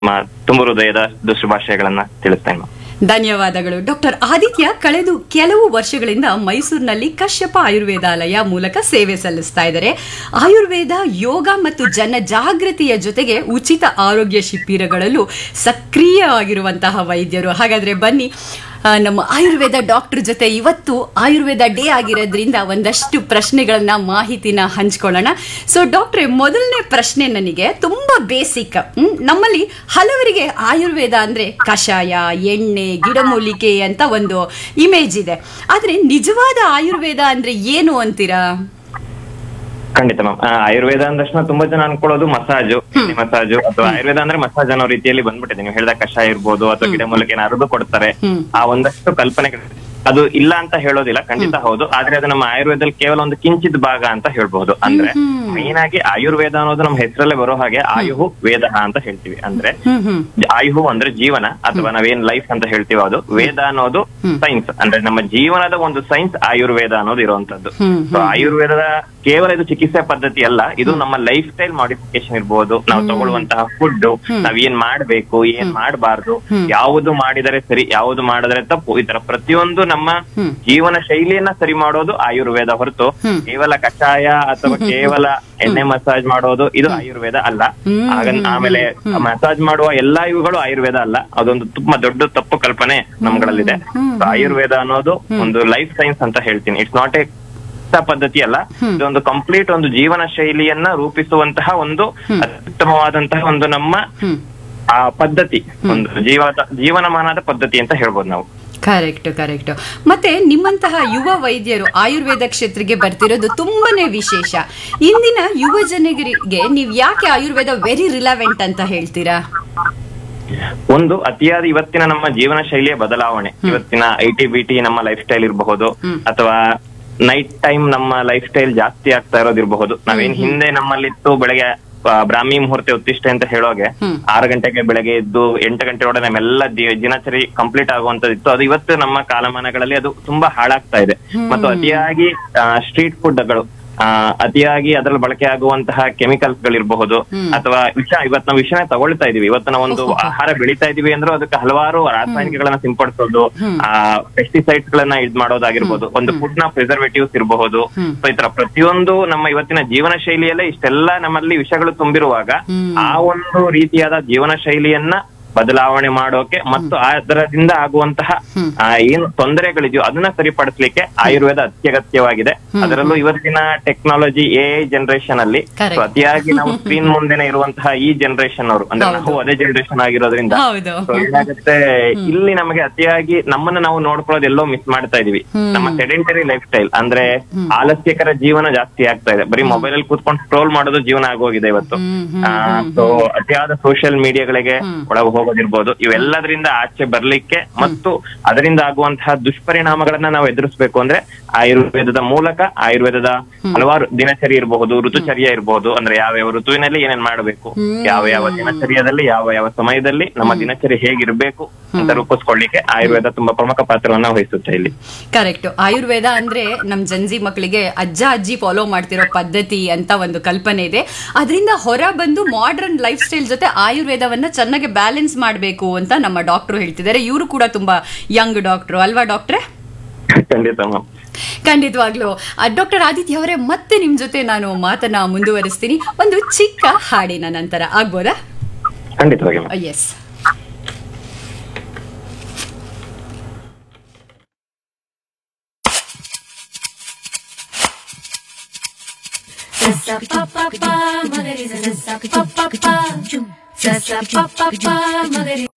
ಮ- ತುಂಬ ಹೃದಯದ ಶುಭಾಶಯಗಳನ್ನ ತಿಳಿಸ್ತೇನೆ ಮ್ಯಾಮ್. ಧನ್ಯವಾದಗಳು ಡಾಕ್ಟರ್ ಆದಿತ್ಯ ಕಳೆದು ಕೆಲವು ವರ್ಷಗಳಿಂದ ಮೈಸೂರಿನಲ್ಲಿ ಕಶ್ಯಪ ಆಯುರ್ವೇದಾಲಯ ಮೂಲಕ ಸೇವೆ ಸಲ್ಲಿಸ್ತಾ ಇದ್ದಾರೆ ಆಯುರ್ವೇದ ಯೋಗ ಮತ್ತು ಜನ ಜಾಗೃತಿಯ ಜೊತೆಗೆ ಉಚಿತ ಆರೋಗ್ಯ ಶಿಬಿರಗಳಲ್ಲೂ ಸಕ್ರಿಯವಾಗಿರುವಂತಹ ವೈದ್ಯರು ಹಾಗಾದ್ರೆ ಬನ್ನಿ ಆ, ನಮ್ಮ ಆಯುರ್ವೇದ ಡಾಕ್ಟರ್ ಜೊತೆ ಇವತ್ತು ಆಯುರ್ವೇದ ಡೇ ಆಗಿರೋದ್ರಿಂದ ಒಂದಷ್ಟು ಪ್ರಶ್ನೆಗಳನ್ನ ಮಾಹಿತಿನ ಹಂಚ್ಕೊಳ್ಳೋಣ ಸೊ ಡಾಕ್ಟ್ರೆ ಮೊದಲನೇ ಪ್ರಶ್ನೆ ನನಗೆ ತುಂಬಾ ಬೇಸಿಕ್ ನಮ್ಮಲ್ಲಿ ಹಲವರಿಗೆ ಆಯುರ್ವೇದ ಅಂದ್ರೆ ಕಷಾಯ ಎಣ್ಣೆ ಗಿಡಮೂಲಿಕೆ ಅಂತ ಒಂದು ಇಮೇಜ್ ಇದೆ ಆದ್ರೆ ನಿಜವಾದ ಆಯುರ್ವೇದ ಅಂದ್ರೆ ಏನು ಅಂತೀರಾ ಖಂಡಿತ ಮ್ಯಾಮ್ ಆಯುರ್ವೇದ ಅಂದ ತಕ್ಷಣ ತುಂಬಾ ಜನ ಅನ್ಕೊಳ್ಳೋದು ಮಸಾಜು ಮಸಾಜು ಅಥವಾ ಆಯುರ್ವೇದ ಅಂದ್ರೆ ಮಸಾಜ್ ಅನ್ನೋ ರೀತಿಯಲ್ಲಿ ಬಂದ್ಬಿಟ್ಟಿದೆ ನೀವು ಹೇಳಿದ ಕಷಾಯ ಇರ್ಬೋದು ಅಥವಾ ಗಿಡ ಮೂಲಕ ಅರಿದು ಕೊಡ್ತಾರೆ ಹ್ಮ್. ಆ ಒಂದಷ್ಟು ಕಲ್ಪನೆಗಳು ಅದು ಇಲ್ಲ ಅಂತ ಹೇಳೋದಿಲ್ಲ ಖಂಡಿತ ಹೌದು ಆದ್ರೆ ಅದು ನಮ್ಮ ಆಯುರ್ವೇದದಲ್ಲಿ ಕೇವಲ ಒಂದು ಕಿಂಚಿತ್ ಭಾಗ ಅಂತ ಹೇಳ್ಬಹುದು ಅಂದ್ರೆ ಮೇನ್ ಆಗಿ ಆಯುರ್ವೇದ ಅನ್ನೋದು ನಮ್ಮ ಹೆಸರಲ್ಲೇ ಬರೋ ಹಾಗೆ ಆಯುಹು ವೇದ ಅಂತ ಹೇಳ್ತೀವಿ ಅಂದ್ರೆ ಹ್ಮ್ ಹ್ಮ್ ಆಯುಹು ಅಂದ್ರೆ ಜೀವನ ಅಥವಾ ನಾವೇನ್ ಲೈಫ್ ಅಂತ ಹೇಳ್ತೀವಿ ಅದು ವೇದ ಅನ್ನೋದು ಸೈನ್ಸ್ ಅಂದ್ರೆ ನಮ್ಮ ಜೀವನದ ಒಂದು ಸೈನ್ಸ್ ಆಯುರ್ವೇದ ಅನ್ನೋದು ಇರುವಂತದ್ದು ಹ್ಮ್, So, ಆಯುರ್ವೇದದ ಕೇವಲ ಇದು ಚಿಕಿತ್ಸೆ ಪದ್ಧತಿ ಅಲ್ಲ ಇದು ನಮ್ಮ ಲೈಫ್ ಸ್ಟೈಲ್ ಮಾಡಿಫಿಕೇಶನ್ ಇರ್ಬೋದು ನಾವು ತಗೊಳ್ಳುವಂತಹ ಫುಡ್ ನಾವ್ ಏನ್ ಮಾಡ್ಬೇಕು ಏನ್ ಮಾಡಬಾರ್ದು ಯಾವುದು ಮಾಡಿದರೆ ಸರಿ ಯಾವುದು ಮಾಡಿದ್ರೆ ತಪ್ಪು ಈ ತರ ಪ್ರತಿಯೊಂದು ನಮ್ಮ ಜೀವನ ಶೈಲಿಯನ್ನ ಸರಿ ಮಾಡೋದು ಆಯುರ್ವೇದ ಹೊರತು ಕೇವಲ ಕಷಾಯ ಅಥವಾ ಕೇವಲ ಎಣ್ಣೆ ಮಸಾಜ್ ಮಾಡೋದು ಇದು ಆಯುರ್ವೇದ ಅಲ್ಲ ಆಗ ಆಮೇಲೆ ಮಸಾಜ್ ಮಾಡುವ ಎಲ್ಲಾ ಇವುಗಳು ಆಯುರ್ವೇದ ಅಲ್ಲ ಅದೊಂದು ತುಂಬಾ ದೊಡ್ಡ ತಪ್ಪು ಕಲ್ಪನೆ ನಮ್ಗಳಲ್ಲಿದೆ So, ಆಯುರ್ವೇದ ಅನ್ನೋದು ಒಂದು ಲೈಫ್ ಸೈನ್ಸ್ ಅಂತ ಹೇಳ್ತೀನಿ ಇಟ್ಸ್ ನಾಟ್ ಎ ಚಿಕಿತ್ಸಾ ಪದ್ಧತಿ ಅಲ್ಲ ಇದೊಂದು ಕಂಪ್ಲೀಟ್ ಒಂದು ಜೀವನ ಶೈಲಿಯನ್ನ ರೂಪಿಸುವಂತಹ ಒಂದು ಅತ್ಯುತ್ತಮವಾದಂತಹ ಒಂದು ನಮ್ಮ ಆ ಪದ್ಧತಿ ಒಂದು ಜೀವ ಜೀವನಮಾನದ ಪದ್ಧತಿ ಅಂತ ಹೇಳ್ಬೋದು ನಾವು ಕರೆಕ್ಟ್ ಕರೆಕ್ಟ್ ಮತ್ತೆ ನಿಮ್ಮಂತಹ ಯುವ ವೈದ್ಯರು ಆಯುರ್ವೇದ ಕ್ಷೇತ್ರಕ್ಕೆ ಬರ್ತಿರೋದು ತುಂಬಾನೇ ವಿಶೇಷ ಇಂದಿನ ಯುವ ಜನರಿಗೆ ನೀವು ಯಾಕೆ ಆಯುರ್ವೇದ ವೆರಿ ರಿಲವೆಂಟ್ ಅಂತ ಹೇಳ್ತೀರಾ ಒಂದು ಅತಿಯಾದ ಇವತ್ತಿನ ನಮ್ಮ ಜೀವನ ಶೈಲಿಯ ಬದಲಾವಣೆ ಇವತ್ತಿನ ಐ ಟಿ ಬಿ ಟಿ ನಮ್ಮ ಲೈಫ್ ಸ್ಟೈಲ್ ಇರಬಹುದು ಅಥವಾ ನೈಟ್ ಟೈಮ್ ನಮ್ಮ ಲೈಫ್ ಸ್ಟೈಲ್ ಜಾಸ್ತಿ ಆಗ್ತಾ ಇರೋದಿರಬಹುದು ನಾವೇನ್ ಹಿಂದೆ ನಮ್ಮಲ್ಲಿತ್ತು ಬೆಳಗ್ಗೆ ಆ, ಬ್ರಾಹ್ಮಿ ಮುಹೂರ್ತ ಉತ್ತಿಷ್ಟ ಅಂತ ಹೇಳೋಗೆ ಆರು ಗಂಟೆಗೆ ಬೆಳಗ್ಗೆ ಎದ್ದು ಎಂಟು ಗಂಟೆ ಒಳಗೆ ನಮ್ಮೆಲ್ಲ ದಿ- ದಿನಚರಿ ಕಂಪ್ಲೀಟ್ ಆಗುವಂತದಿತ್ತು ಅದು ಇವತ್ತು ನಮ್ಮ ಕಾಲಮಾನಗಳಲ್ಲಿ ಅದು ತುಂಬಾ ಹಾಳಾಗ್ತಾ ಇದೆ ಮತ್ತು ಅತಿಯಾಗಿ ಸ್ಟ್ರೀಟ್ ಫುಡ್ಗಳು ಆ, ಅತಿಯಾಗಿ ಅದರಲ್ಲಿ ಬಳಕೆ ಆಗುವಂತಹ ಕೆಮಿಕಲ್ಸ್ ಗಳಿರಬಹುದು ಅಥವಾ ವಿಷ ಇವತ್ತು ನಾವು ವಿಷನೇ ತಗೊಳ್ತಾ ಇದೀವಿ ಇವತ್ತು ನಾವು ಒಂದು ಆಹಾರ ಬೆಳಿತಾ ಇದೀವಿ ಅಂದ್ರೆ ಅದಕ್ಕೆ ಹಲವಾರು ರಾಸಾಯನಿಕಗಳನ್ನ ಸಿಂಪಡಿಸೋದು ಆ ಪೆಸ್ಟಿಸೈಡ್ಸ್ ಗಳನ್ನ ಇದ್ ಮಾಡೋದಾಗಿರ್ಬೋದು ಒಂದು ಫುಡ್ ನ ಪ್ರಿಸರ್ವೇಟಿವ್ಸ್ ಇರಬಹುದು ಸೊ ಈ ತರ ಪ್ರತಿಯೊಂದು ನಮ್ಮ ಇವತ್ತಿನ ಜೀವನ ಶೈಲಿಯಲ್ಲೇ ಇಷ್ಟೆಲ್ಲ ನಮ್ಮಲ್ಲಿ ವಿಷಗಳು ತುಂಬಿರುವಾಗ ಆ ಒಂದು ರೀತಿಯಾದ ಜೀವನ ಶೈಲಿಯನ್ನ ಬದಲಾವಣೆ ಮಾಡೋಕೆ ಮತ್ತು ಅದರದಿಂದ ಆಗುವಂತಹ ಆ, ಏನು ತೊಂದರೆಗಳಿದೆಯೋ ಅದನ್ನ ಸರಿಪಡಿಸ್ಲಿಕ್ಕೆ ಆಯುರ್ವೇದ ಅತ್ಯಗತ್ಯವಾಗಿದೆ ಅದರಲ್ಲೂ ಇವತ್ತಿನ ಟೆಕ್ನಾಲಜಿ ಎ ಜನರೇಷನ್ ಅಲ್ಲಿ Correct. so ಅತಿಯಾಗಿ ನಾವು ಸ್ಕ್ರೀನ್ ಮುಂದೆನೆ ಇರುವಂತಹ ಈ ಜನರೇಷನ್ ಅವರು ಅಂದ್ರೆ ನಾವು ಅದೇ ಜನರೇಷನ್ ಆಗಿರೋದ್ರಿಂದ ಹೌದು So ಏನಾಗುತ್ತೆ ಇಲ್ಲಿ ನಮಗೆ ಅತಿಯಾಗಿ ನಮ್ಮನ್ನ ನಾವು ನೋಡ್ಕೊಳ್ಳೋದು ಎಲ್ಲೋ ಮಿಸ್ ಮಾಡ್ತಾ ಇದೀವಿ ನಮ್ಮ ಸೆಡೆಂಟರಿ ಲೈಫ್ ಸ್ಟೈಲ್ ಅಂದ್ರೆ ಆಲಸ್ಯಕರ ಜೀವನ ಜಾಸ್ತಿ ಆಗ್ತಾ ಇದೆ ಬರೀ ಮೊಬೈಲ್ ಅಲ್ಲಿ ಕೂತ್ಕೊಂಡು ಸ್ಕ್ರೋಲ್ ಮಾಡೋದು ಜೀವನ ಆಗೋಗಿದೆ ಇವತ್ತು ಸೊ ಅತಿಯಾದ ಸೋಷಿಯಲ್ ಮೀಡಿಯಾಗಳಿಗೆ ಒಳಗೆ ಹೋಗೋದಿರ್ಬೋದು ಇವೆಲ್ಲದರಿಂದ ಆಚೆ ಬರ್ಲಿಕ್ಕೆ ಮತ್ತು ಅದರಿಂದ ಆಗುವಂತಹ ದುಷ್ಪರಿಣಾಮಗಳನ್ನ ನಾವು ಎದುರಿಸಬೇಕು ಅಂದ್ರೆ ಆಯುರ್ವೇದದ ಮೂಲಕ ಆಯುರ್ವೇದದ ಹಲವಾರು ದಿನಚರಿ ಇರಬಹುದು ಋತುಚರ್ಯ ಇರಬಹುದು ಅಂದ್ರೆ ಯಾವ ಯಾವ ಋತುವಿನಲ್ಲಿ ಏನೇನ್ ಮಾಡಬೇಕು ಯಾವ ಯಾವ ದಿನಚರ್ಯದಲ್ಲಿ ಯಾವ ಯಾವ ಸಮಯದಲ್ಲಿ ನಮ್ಮ ದಿನಚರಿ ಹೇಗಿರ್ಬೇಕು ಅಂತ ರೂಪಿಸ್ಕೊಳ್ಳಿಕ್ಕೆ ಆಯುರ್ವೇದ ತುಂಬಾ ಪ್ರಮುಖ ಪಾತ್ರವನ್ನ ವಹಿಸುತ್ತೆ ಇಲ್ಲಿ ಕರೆಕ್ಟ್ ಆಯುರ್ವೇದ ಅಂದ್ರೆ ನಮ್ ಜನ್ಜಿ ಮಕ್ಕಳಿಗೆ ಅಜ್ಜ ಅಜ್ಜಿ ಫಾಲೋ ಮಾಡ್ತಿರೋ ಪದ್ಧತಿ ಅಂತ ಒಂದು ಕಲ್ಪನೆ ಇದೆ ಅದರಿಂದ ಹೊರ ಬಂದು ಮಾಡರ್ನ್ ಲೈಫ್ ಸ್ಟೈಲ್ ಜೊತೆ ಆಯುರ್ವೇದವನ್ನ ಚೆನ್ನಾಗಿ ಬ್ಯಾಲೆನ್ಸ್ ಮಾಡಬೇಕು ಅಂತ ನಮ್ಮ ಡಾಕ್ಟರ್ ಹೇಳ್ತಿದ್ದಾರೆ ಇವರು ಕೂಡ ತುಂಬಾ ಯಂಗ್ ಡಾಕ್ಟರ್ ಅಲ್ವಾ ಡಾಕ್ಟ್ರೆ ಖಂಡಿತ ಮ್ಯಾಮ್ ಖಂಡಿತವಾಗ್ಲು ಡಾಕ್ಟರ್ ಆದಿತ್ಯ ಅವರೇ ಮತ್ತೆ ನಿಮ್ ಜೊತೆ ನಾನು ಮಾತನ್ನ ಮುಂದುವರಿಸ್ತೀನಿ ಒಂದು ಚಿಕ್ಕ ಹಾಡಿನ ನಂತರ ಆಗ್ಬೋದಾ ಖಂಡಿತವಾಗಿ ma'am yes Sa pa pa pa, magari sa sa pa pa pa, sa sa pa pa pa, magari